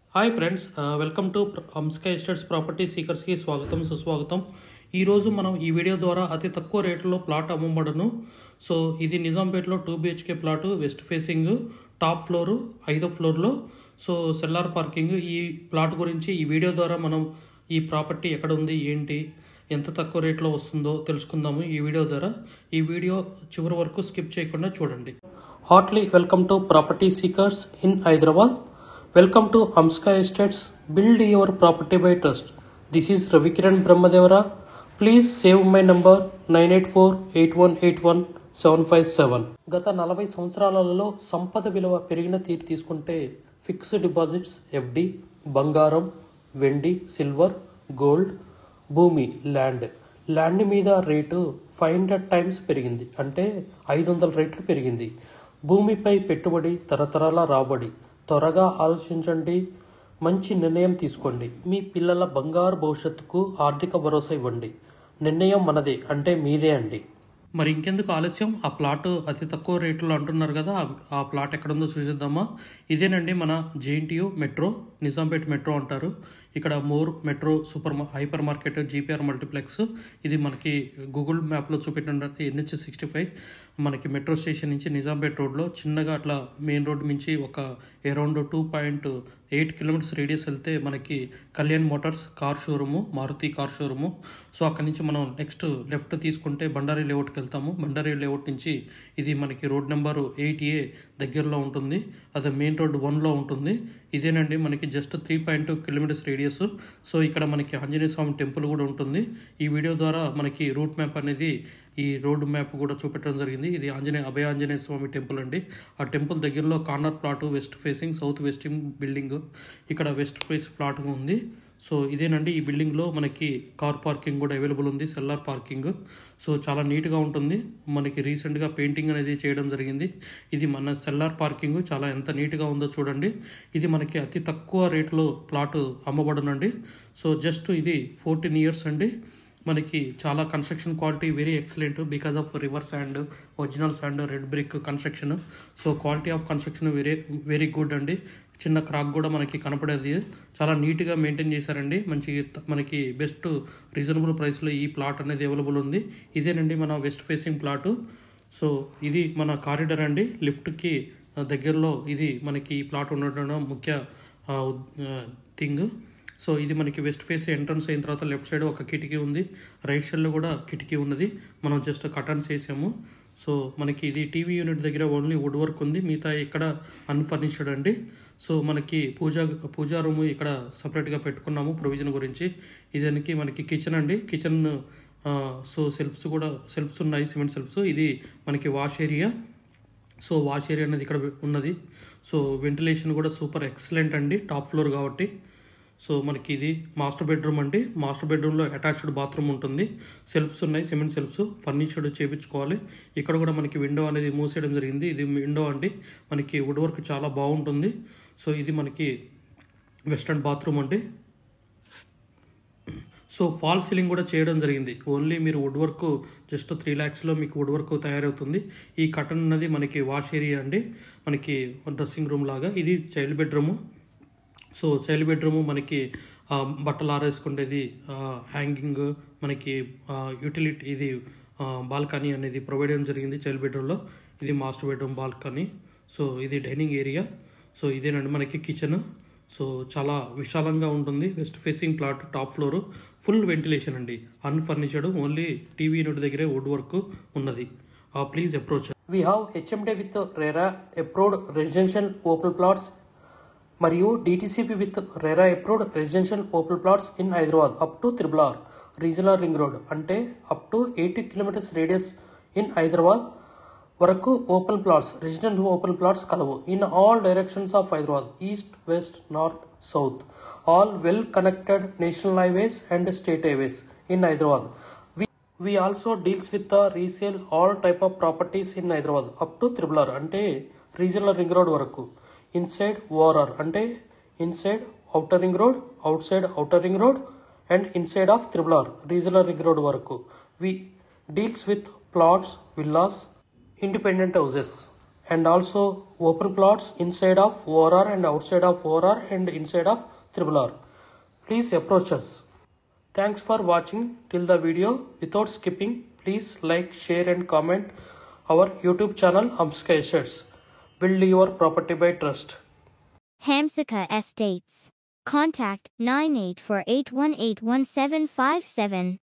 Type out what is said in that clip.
Hi friends welcome to Amska estates property సీకర్స్కి స్వాగతం సుస్వాగతం ఈరోజు మనం ఈ వీడియో ద్వారా అతి తక్కువ రేటులో ప్లాట్ అమ్మబడను సో ఇది నిజాంపేటలో two BHK plot west facing top floor ఐదో ఫ్లోర్లో సో సెల్లార్ పార్కింగ్ ఈ ప్లాట్ గురించి ఈ వీడియో ద్వారా మనం ఈ ప్రాపర్టీ ఎక్కడ ఉంది ఏంటి ఎంత తక్కువ రేట్లో వస్తుందో తెలుసుకుందాము ఈ వీడియో ద్వారా ఈ వీడియో చివరి వరకు స్కిప్ చేయకుండా చూడండి heartly welcome to property seekers in Hyderabad welcome to Amska estates build your property by trust this is Ravikiran Brahmadevara please save my number nine eight four eight one eight one seven five seven గత నలభై సంవత్సరాలలో సంపద విలువ పెరిగిన తీరు తీసుకుంటే ఫిక్స్డ్ డిపాజిట్స్ ఎఫ్డి బంగారం వెండి సిల్వర్ గోల్డ్ భూమి ల్యాండ్ ల్యాండ్ మీద రేటు ఫైవ్ హండ్రెడ్ టైమ్స్ పెరిగింది అంటే ఐదు వందల రేట్లు పెరిగింది భూమిపై పెట్టుబడి తరతరాల రాబడి త్వరగా ఆలోచించండి మంచి నిర్ణయం తీసుకోండి మీ పిల్లల బంగారు భవిష్యత్తుకు ఆర్థిక భరోసా ఇవ్వండి నిర్ణయం మనదే అంటే మీదే అండి మరి ఇంకెందుకు ఆలస్యం ఆ ప్లాట్ అతి తక్కువ రేట్లో అంటున్నారు కదా ఆ- ఆ ప్లాట్ ఎక్కడ ఉందో చూసేద్దామా ఇదేనండి మన జేఎన్టీయు మెట్రో నిజాంపేట్ మెట్రో అంటారు ఇక్కడ మోర్ మెట్రో సూపర్ మా- హైపర్ మార్కెట్ జీపీఆర్ మల్టీప్లెక్స్ ఇది మనకి గూగుల్ మ్యాప్లో చూపెట్టినట్టు ఎన్హెచ్ సిక్స్టీ ఫైవ్ మనకి మెట్రో స్టేషన్ నుంచి నిజాంపేట్ రోడ్లో చిన్నగా అట్లా మెయిన్ రోడ్ నుంచి ఒక around two point eight kilometres radius వెళ్తే మనకి Kalyan motors car showroom Maruti car showroom so అక్కడి నుంచి మనం నెక్స్ట్ లెఫ్ట్ తీసుకుంటే బండారి లేఅవుట్కి వెళ్తాము బండారి లేఅవుట్ నుంచి ఇది మనకి రోడ్ నెంబర్ ఎయిట్ ఏ దగ్గరలో ఉంటుంది అది మెయిన్ రోడ్ వన్లో ఉంటుంది ఇదేనండి మనకి just three point two kilometres radius so ఇక్కడ మనకి ఆంజనేయ స్వామి టెంపుల్ కూడా ఉంటుంది ఈ వీడియో ద్వారా మనకి రూట్ మ్యాప్ అనేది ఈ రోడ్ మ్యాప్ కూడా చూపెట్టడం జరిగింది ఇది ఆంజనేయ అభయ ఆంజనేయ స్వామి టెంపుల్ అండి ఆ టెంపుల్ దగ్గరలో corner plot west facing south westing building ఇక్కడ వెస్ట్ ఫేస్ ప్లాట్ ఉంది సో ఇదేనండి ఈ బిల్డింగ్లో మనకి కార్ పార్కింగ్ కూడా అవైలబుల్ ఉంది సెల్లార్ పార్కింగ్ సో చాలా నీట్గా ఉంటుంది మనకి రీసెంట్గా పెయింటింగ్ అనేది చేయడం జరిగింది ఇది మన సెల్లార్ పార్కింగ్ చాలా ఎంత నీట్గా ఉందో చూడండి ఇది మనకి అతి తక్కువ రేట్లో ప్లాట్ అమ్మబడునండి సో జస్ట్ ఇది ఫోర్టీన్ ఇయర్స్ అండి మనకి చాలా construction quality very excellent because of river sand original sand red brick construction so quality of construction very very good అండి చిన్న క్రాక్ కూడా మనకి కనపడేది చాలా నీట్గా మెయింటైన్ చేశారండి మంచి మనకి బెస్ట్ రీజనబుల్ ప్రైస్లో ఈ ప్లాట్ అనేది అవైలబుల్ ఉంది ఇదేనండి మన వెస్ట్ ఫేసింగ్ ప్లాట్ సో ఇది మన కారిడర్ అండి లిఫ్ట్కి దగ్గరలో ఇది మనకి ఈ ప్లాట్ ఉండడం ముఖ్య థింగ్ సో ఇది మనకి వెస్ట్ ఫేస్ ఎంట్రన్స్ అయిన తర్వాత లెఫ్ట్ సైడ్ ఒక కిటికీ ఉంది రైట్ సైడ్లో కూడా కిటికీ ఉన్నది మనం జస్ట్ కటన్స్ వేసాము సో మనకి ఇది టీవీ యూనిట్ దగ్గర ఓన్లీ వుడ్ వర్క్ ఉంది మిగతా ఇక్కడ అన్ఫర్నిష్డ్ అండి సో మనకి పూజా పూజా రూమ్ ఇక్కడ సపరేట్గా పెట్టుకున్నాము ప్రొవిజన్ గురించి ఇదానికి మనకి కిచెన్ అండి కిచెన్ సో సెల్ఫ్స్ కూడా సెల్ఫ్స్ ఉన్నాయి సిమెంట్ సెల్ఫ్స్ ఇది మనకి wash area so wash area అనేది ఇక్కడ ఉన్నది సో వెంటిలేషన్ కూడా సూపర్ ఎక్సలెంట్ అండి టాప్ ఫ్లోర్ కాబట్టి సో మనకి ఇది మాస్టర్ బెడ్రూమ్ అండి మాస్టర్ బెడ్రూమ్లో అటాచ్డ్ బాత్రూమ్ ఉంటుంది సెల్ఫ్స్ ఉన్నాయి సిమెంట్ సెల్ఫ్స్ ఫర్నిచర్డ్ చేపించుకోవాలి ఇక్కడ కూడా మనకి విండో అనేది మూసేయడం జరిగింది ఇది విండో అండి మనకి వుడ్ వర్క్ చాలా బాగుంటుంది సో ఇది మనకి వెస్టర్న్ బాత్రూమ్ అండి సో ఫాల్ సీలింగ్ కూడా చేయడం జరిగింది ఓన్లీ మీరు వుడ్ వర్క్ జస్ట్ త్రీ ల్యాక్స్లో మీకు వుడ్ వర్క్ తయారవుతుంది ఈ కటన్ అన్నది మనకి వాష్ ఏరియా అండి మనకి డ్రెస్సింగ్ రూమ్ లాగా ఇది child bedroom so child bedroom మనకి ఆ, బట్టలు ఆరేసుకునేది హ్యాంగింగ్ మనకి యూటిలిటీ ఇది బాల్కనీ అనేది ప్రొవైడ్ చేయడం జరిగింది చైల్డ్ బెడ్రూమ్లో ఇది మాస్టర్ బెడ్రూమ్ బాల్కనీ సో ఇది డైనింగ్ ఏరియా సో ఇదేనండి మనకి కిచెన్ సో చాలా విశాలంగా ఉంటుంది west facing plot top floor full ventilation అండి అన్ఫర్నిచర్డ్ ఓన్లీ టీవీ యూనిట్ దగ్గరే వుడ్ వర్క్ ఉన్నది please approach we have HMDA with RERA approved residential open plots మరియు DTCP with RERA approved residential open plots in Hyderabad up to triple R regional ring road అంటే up to eighty kilometres radius in Hyderabad వరకు open plots resident open plots కలవు in all directions of Hyderabad east west north south all well connected national highways and state highways in Hyderabad we also deals with the resale all type of properties in Hyderabad up to triple R అంటే regional ring road వరకు inside ORR అంటే inside outer ring road outside outer ring road and inside of triple R regional ring road వరకు we deals with plots villas independent houses and also open plots inside of ORR and outside of ORR and inside of triple R. Please approach us. Thanks for watching till the video. Without skipping, please like, share and comment our YouTube channel Amska Assets. Build your property by trust. Hamsika Estates. Contact 9848181757.